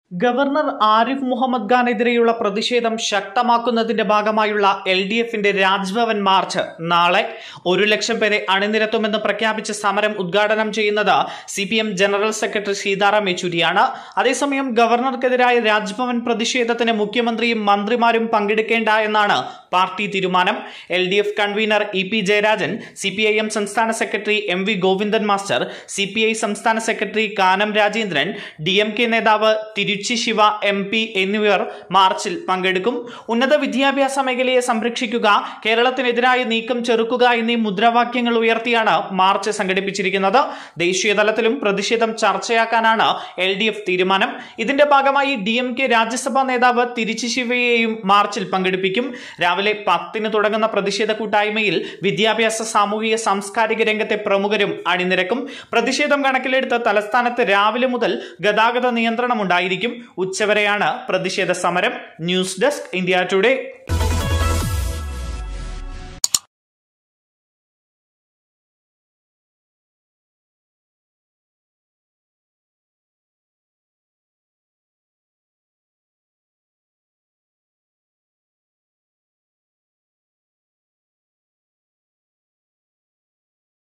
governor Arif Muhammad ഖാനെതിരെയുള്ള പ്രതിഷേധം ശക്തമാക്കുന്നതിന്റെ ഭാഗമായുള്ള L D എഫിന്റെ രാജ്ഭവൻ മാർച്ച് നാളെ ഒരു ലക്ഷം പേരെ അണിനിരത്തുമെന്ന് പ്രഖ്യാപിച്ച സമരം ഉദ്ഘാടനം ചെയ്യുന്നത് C P M general secretary Sitaram യെച്ചൂരിയാണ് അതേസമയം ഗവർണർക്കെതിരായ രാജ്ഭവൻ പ്രതിഷേധത്തിന് മുഖ്യമന്ത്രിയും മന്ത്രിമാരും പങ്കെടുക്കേണ്ട എന്നാണ് പാർട്ടി തീരുമാനം L D F convener E P Jayarajan C P I M സംസ്ഥാന സെക്രട്ടറി M V Govindan master C P I സംസ്ഥാന സെക്രട്ടറി Kanam Rajendran D M K നേതാവ് തിരുച്ചി ശിവ എം പി എന്നിവർ മാർച്ചിൽ പങ്കെടുക്കും ഉന്നത വിദ്യാഭ്യാസ മേഖലയെ സംരക്ഷിക്കുക കേരളത്തിനെതിരായ നീക്കം ചെറുക്കുക എന്നീ മുദ്രാവാക്യങ്ങൾ ഉയർത്തിയാണ് മാർച്ച് സംഘടിപ്പിച്ചിരിക്കുന്നത് ദേശീയ തലത്തിലും പ്രതിഷേധം ചർച്ചയാക്കാനാണ് എൽ ഡി എഫ് തീരുമാനം ഇതിന്റെ ഭാഗമായി ഡി എം കെ രാജ്യസഭാ നേതാവ് തിരുച്ചി ശിവയെയും മാർച്ചിൽ പങ്കെടുപ്പിക്കും രാവിലെ പത്തിന് തുടങ്ങുന്ന പ്രതിഷേധ കൂട്ടായ്മയിൽ വിദ്യാഭ്യാസ സാമൂഹിക സാംസ്കാരിക രംഗത്തെ പ്രമുഖരും അണിനിരക്കും പ്രതിഷേധം കണക്കിലെടുത്ത് തലസ്ഥാനത്ത് രാവിലെ മുതൽ ഗതാഗത നിയന്ത്രണം ഉണ്ടായിരിക്കും ഉച്ചവരെയാണ് പ്രതിഷേധ സമരം ന്യൂസ് ഡെസ്ക് ഇന്ത്യ ടുഡേ